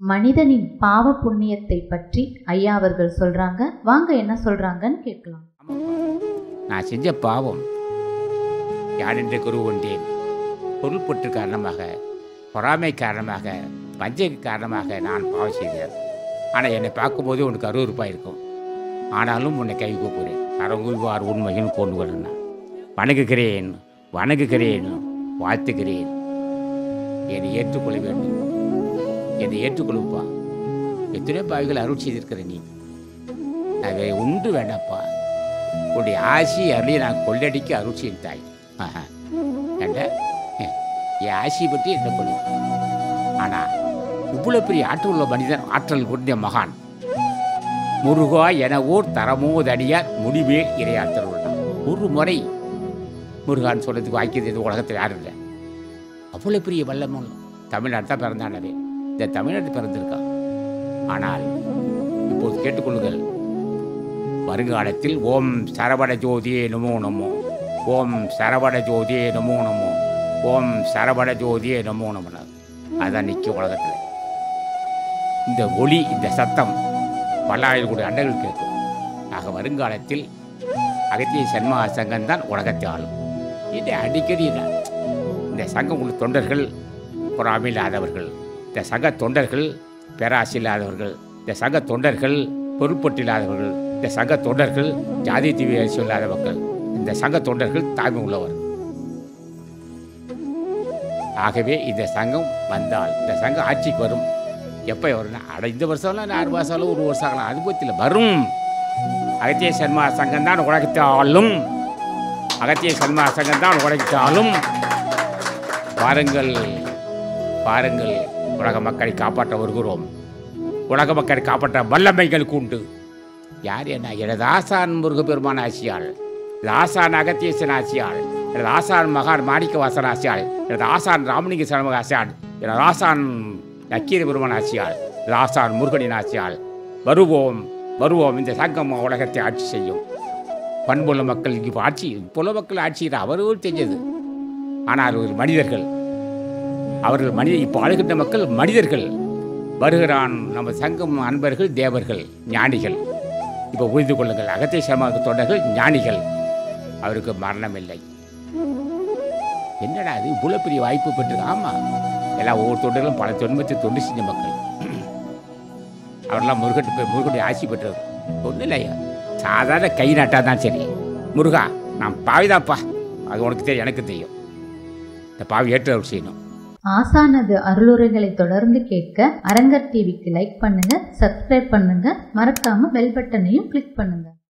மனிதனின் பாவ புண்ணியத்தை பற்றி ஐயா அவர்கள் சொல்றாங்க வாங்க என்ன சொல்றாங்கன்னு கேட்கலாம் நான் செஞ்ச பாவம் யாரென்ற குரு கொண்டேன் பொருள்பட்டு காரணமாக பொறாமை காரணமாக பஞ்சைக்கு காரணமாக நான் பாவம் செய்தேன் ஆனால் என்னை பார்க்கும்போது உனக்கு அருவருப்பாக இருக்கும் ஆனாலும் உன்னை கை கூப்புறேன் அரங்குவார் உண்மையும் கொண்டு வரணும் வணங்குகிறேன் வணங்குகிறேன் வாழ்த்துகிறேன் என்னை ஏற்றுக்கொள்ள வேண்டும் என்னை ஏற்றுக்கொள்ளுப்பா எத்தனையோ பாவிகள் அருள் செய்திருக்கிற நீ நான் வேற ஒன்று வேண்டாப்பா உன்னுடைய ஆசி அருளை நான் கொள்ளடிக்க அருள் செய்யும் தாய் ஆஹா. ஏண்டா ஏ, என் ஆசியை பற்றி என்ன பண்ணு ஆனால் இவ்வளோ பெரிய ஆற்றல் உள்ள மனிதன் ஆற்றல் கொண்ட மகான் முருகா என ஓர் தரமோதடியார் முடிவே இரையாற்றல் உள்ளான் ஒரு முறை முருகான் சொல்றதுக்கு வாய்க்கிறது இந்த உலகத்தில் யாரும் இல்லை அவ்வளோ பெரிய வல்லமும் தமிழ்நாடு தான் பிறந்தானவே இந்த தமிழ்நாட்டு பிறந்திருக்கான் ஆனால் இப்போது கேட்டுக்கொள்ளுங்கள் வருங்காலத்தில் ஓம் சரவண ஜோதியே நமோ நமோ ஓம் சரவண ஜோதியே நமோ நமோ ஓம் சரவண ஜோதியே நமோ நமோ அதான் நிற்கும் உலகத்தில் இந்த ஒளி இந்த சத்தம் பல்லாயிரம் கோடி அண்டங்கள் கேட்கும் ஆக வருங்காலத்தில் அகத்திய சன்மா சங்கம் தான் உலகத்தை ஆளும் இது அடிக்கடி இல்லை இந்த சங்கம் உள்ள தொண்டர்கள் பொறாமை இல்லாதவர்கள் இந்த சங்க தொண்டர்கள் பேராசை இல்லாதவர்கள் இந்த சங்க தொண்டர்கள் பொருட்பட்டு இல்லாதவர்கள் இந்த சங்க தொண்டர்கள் ஜாதி தீவிரசி இல்லாதவர்கள் இந்த சங்க தொண்டர்கள் தாய்மை உள்ளவர் ஆகவே இந்த சங்கம் வந்தால் இந்த சங்கம் ஆட்சிக்கு வரும் எப்போ வரும்னா அட இந்த வருஷம்லாம் ஆறு மாதம் ஒரு வருஷம் ஆகலாம் அது பற்றியில் வரும் அகத்திய சன்மா சங்கம் தான் உலகத்தை ஆளும் அகத்திய சன்மா சங்கம் தான் உலகத்தை ஆளும் பாருங்கள் பாருங்கள் உலக மக்களை காப்பாற்ற வருகிறோம் உலக மக்களை காப்பாற்ற வல்லமைகளுக்கு உண்டு யார் என்ன எனது ஆசான் முருகப்பெருமான் ஆசியாள் எனது ஆசான் அகத்தியசன் ஆசியாள் எனது ஆசான் மகான் மாணிக்க வாசன் ஆசியாள் எனது ஆசான் ராமலிங்க சண்முக ஆசியாள் எனது ஆசான் நக்கீர பெருமான் ஆசியாள் எனது ஆசான் முருகனின் ஆசியாள் வருவோம் வருவோம் இந்த சங்கம் உலகத்தை ஆட்சி செய்யும் பண்புள்ள மக்கள் இப்போ ஆட்சி புல மக்கள் ஆட்சி அவர்கள் தெரிஞ்சது ஆனால் ஒரு மனிதர்கள் அவர்கள் மனித இப்போ ஆளுகின்ற மக்கள் மனிதர்கள் வருகிறான் நம்ம சங்கம் அன்பர்கள் தேவர்கள் ஞானிகள் இப்போ புரிந்து கொள்ளுங்கள் அகத்திய சமூக தொண்டர்கள் ஞானிகள் அவருக்கு மரணம் இல்லை என்னடா அது இவ்வளோ பெரிய வாய்ப்பு பெற்று ஆமாம் எல்லா ஒவ்வொரு தொண்டர்களும் பல தொன்மத்தை தொண்டு செஞ்ச மக்கள் அவரெல்லாம் முருகட்டு முருகனுடைய ஆசி பெற்றவர் ஒன்றும் இல்லையா சாதாரண கை நட்டா தான் சரி முருகா நான் பாவிதாப்பா அது உனக்கு தெரியும் எனக்கு தெரியும் இந்த பாவி ஏற்று அருள் செய்யணும் ஆசானது அருளுரைகளை தொடர்ந்து கேட்க அரங்கர் டிவிக்கு லைக் பண்ணுங்க சப்ஸ்கிரைப் பண்ணுங்க மறக்காம பெல் பட்டனையும் கிளிக் பண்ணுங்க